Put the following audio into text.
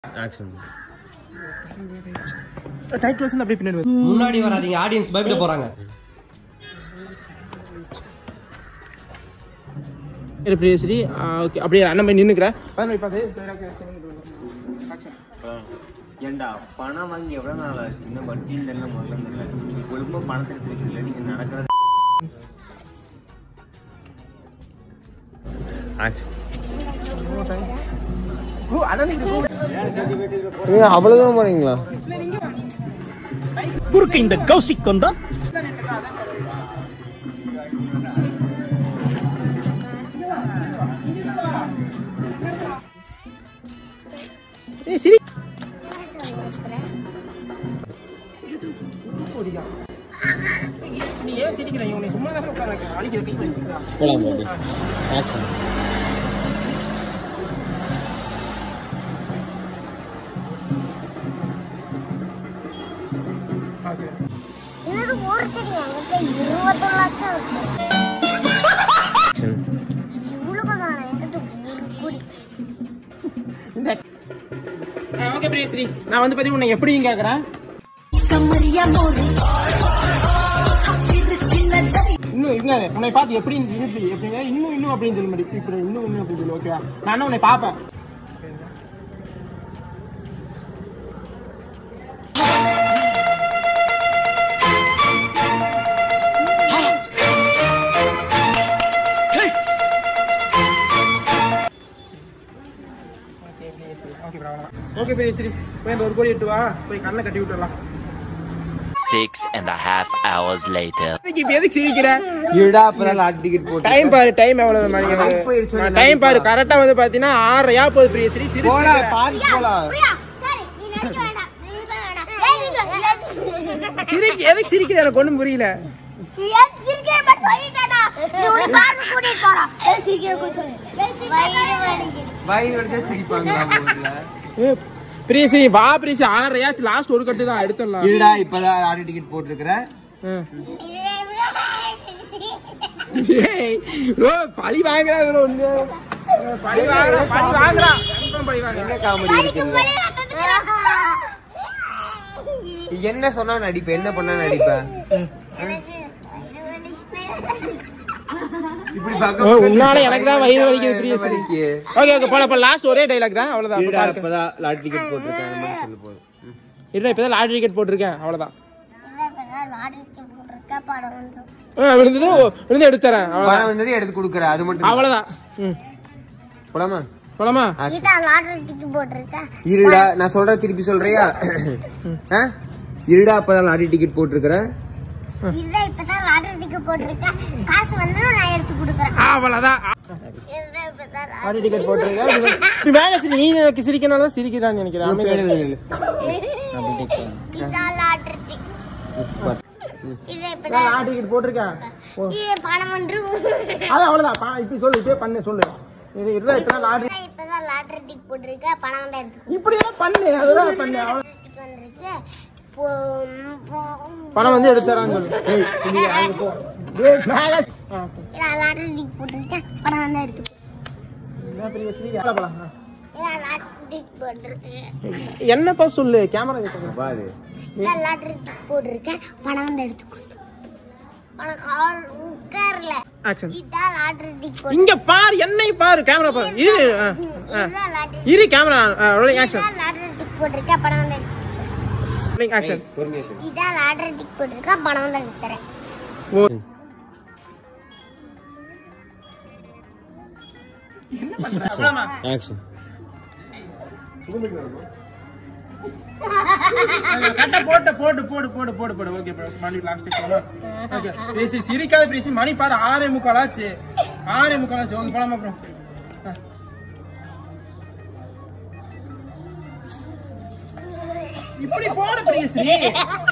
Action tight வச்சு அப்படியே பின்னாடி வந்து. முன்னாடி வராதீங்க ஆடியன்ஸ் பயப்பட போறாங்க இரு பிரியஸ்ரீ ஓகே அப்படியே அண்ணன் போய் நின்னுக்கிறேன் பதினொன்று இப்போ ஏண்டா பணம் வாங்கி எவ்வளவு நாள் ஆச்சு இன்னும் வட்டி இல்லைன்னா முதல்ல இல்லை ஒழுங்கா பணத்தை எடுத்து வைக்கல நீங்க நடக்கிறது அவ்வளவுதான் போறீங்களா குறுக்கு இந்த கௌசிக் வந்தா ஏய் சரி நீ ஏன் சிரிக்கிறீங்க உன்னை சும்மா தான் உட்கார வைக்கிறேன் அடிக்கிற கை வச்சுக்கிறா போலாம் போடு ஆக்ஷன் ஓகே இன்னொரு ஒருத்தடி என்கிட்ட இருபது லட்சம் இருக்கு இவ்வளவு தானே என்கிட்ட ஒரு கோடி இந்த ஓகே பிரியஸ்ரீ நான் வந்து பத்தி உன்னை எப்படியும் கேட்கறேன் கம்மரியா போடு இன்னும் என்ன உன்னை பார்த்து எப்படி இருக்கு எப்படிங்க இன்னும் இன்னும் அப்படின்னு சொல்ல மாதிரி இப்படி இன்னும் இன்னும் அப்படின்னு சொல்லு ஓகேவா நான் உன்னை பார்ப்பேன் ஓகே பிரியஸ்ரீ போய் அந்த ஒரு கோடி எட்டு வா போய் கண்ணை கட்டி விட்டுடலாம் Six and a half hours later. இதுக்கு இப்ப எதுக்கு சிரிக்கிற இருடா அப்பதான் லாட் டிக்கெட் போட்டு டைம் பாரு டைம் எவ்வளவு மணி டைம் பாரு கரெக்டா வந்து பாத்தீங்கன்னா ஆறரையா போகுது பிரியஸ்ரீ போடா சிரிச்சு பார்த்து போலாம் பிரியா சரி நீ நினைக்க வேண்டாம் நீ வேண்டாம் ஏய், நீங்க- சிரிக்கு எதுக்கு சிரிக்கிற எனக்கு ஒண்ணும் புரியல ஏன் சிரிக்கிறேன் மட்டும் சொல்லிட்டேனா? நீ உன்னை பார்க்க கூட்டிட்டு போறோம். ஏய், சிரிக்கிறேன் கூட சொல்லு. ஏய், சிரிக்கிறேன் வலிக்குது. வயிறு வடிச்சா சிரிப்பாங்களா ஊர்ல ஏ, பிரியஸ்ரீ வா பிரியஸ்ரீ ஆறரையாச்சு லாஸ்ட் ஒரு கட்டு தான் எடுத்துடலாம் இருடா இப்பதான் லாட் டிக்கெட் போட்டிருக்கிறேன் ஆ. இதே விட- ஏய், bro, பழி வாங்குறா bro, ஒண்ணு. பழி வாங்குறா பழி வாங்குறா கன்ஃபார்ம் பழி வாங்குறா என்ன காமெடி வலிக்கும் இருக்குது போதே ரத்தத்துக்கு என்ன சொன்னா நடிப்ப என்ன பண்ணா நடிப்ப எனக்கு இது வலிக்குது. இப்படி ஓ, உன்னால எனக்கு தான் வயிறு வலிக்குது பிரியஸ்ரீ வலிக்கு ஓகே ஓகே போல லாஸ்ட் ஒரே டைலாக் தான் அவ்வளவுதான் இருடா அப்ப பாருங்க. இப்பதான் லாட் டிக்கெட் போட்டிருக்கேன் அந்த மாதிரி சொல்லு போதும் ம். இல்ல இப்பதான் லாட்டரி டிக்கெட் போட்டிருக்கேன் அவ்வளவுதான் இவன் இப்பதான் லாட்டரிக்கு போட்டிருக்க படம் வந்து. ஆ, விழுந்தது ஓ, விழுந்து எடுத்துறேன் பணம் அவ்வளவுதான் வந்தது எடுத்து கொடுக்குற அது மட்டும் தான். அவ்வளவுதான் ம் போலாமா போலாமா இதான் லாட்டரிக்கு போட்டிருக்க இருடா நான் சொல்ற திருப்பி சொல்றியா ஆ? இருடா அப்பதான் லாட்டரி டிக்கெட் போட்டிருக்கிறேன் இதான் இப்பதான் லாட்டரிக்கு போட்டிருக்க காசு வந்துடும் நான் எடுத்து கொடுக்குறேன் அவ்வளவுதான் இதான் இப்பதான் லாட்டரி டிக்கெட் போட்டிருக்கேன் நீ வேலை சிரி நீ எனக்கு சிரிக்கனால தான் சிரிக்கிறான்னு நினைக்கிறேன் அமைதியா இரு. இதான் லாட்டரி இதான் இப்பதான் நான் லாட்டரி டிக்கெட் போட்டிருக்கேன் ஓ, இது பணம் வந்துரும் அது அவ்வளவுதான் பா- இப்படி சொல்லு இப்படியே பண்ணு சொல்லு இது இதுதான் இப்பதான் லாட்டரி இதான் இப்பதான் லாட்டரி டிக் போட்டிருக்க பணம் வந்து எடுத்து இப்படியே பண்ணு அதுதான் பண்ணு அவ்வளவு டிக் வந்திருக்கு போ- போ- பணம் வந்து எடுத்துறான்னு சொல்லு ஏய், இப்படி அங்க போ. ஏய், மேல ஆ, okay. இதான் லாட்டரி டிக் போட்டிருக்கேன் பணம் வந்து எடுத்து என்ன பெரிய ஸ்ரீ எவ்வளவு பணம்? ஆ. இதான் லாட்டரி டிக் போட்டிருக்கு என்னப்பா சொல்லு கேமரா கிட்ட பாரு இதான் லாட்டரி டிக் போட்டிருக்கேன் பணம் வந்து எடுத்து கொடு. உனக்கு ஆள் உட்கார்ல ஆக்ஷன் இதான் லாட்டரி டிக் போட்டு இங்க பாரு என்னை பாரு கேமரா பாரு இரு ஆ, ஆ. இதான் லாட்டரி இரு கேமரா ரோலிங் ஆக்ஷன் இதான் லாட்டரி டிக் போட்டிருக்கேன் பணம் வந்து எடுத்து ரோலிங் ஆக்ஷன் பொறுமையா சொல்லு இதான் லாட்டரி டிக் போட்டிருக்கேன் பணம் வந்து எடுத்துறேன் ஓ ஆக்ஷன் கட்ட போட்டு போட்டு போட்டு போட்டு போட்டு போடு ஓகே மணி லாஸ்ட் போலாம் ஓகே பேசி சிரிக்காத பேசி மணி பாரு ஆறே முக்கால் ஆச்சு ஆறே முக்கால் ஆச்சு ஓகே போலாமா அப்புறம் ஆ. இப்படி போட பிரியஸ்ரீ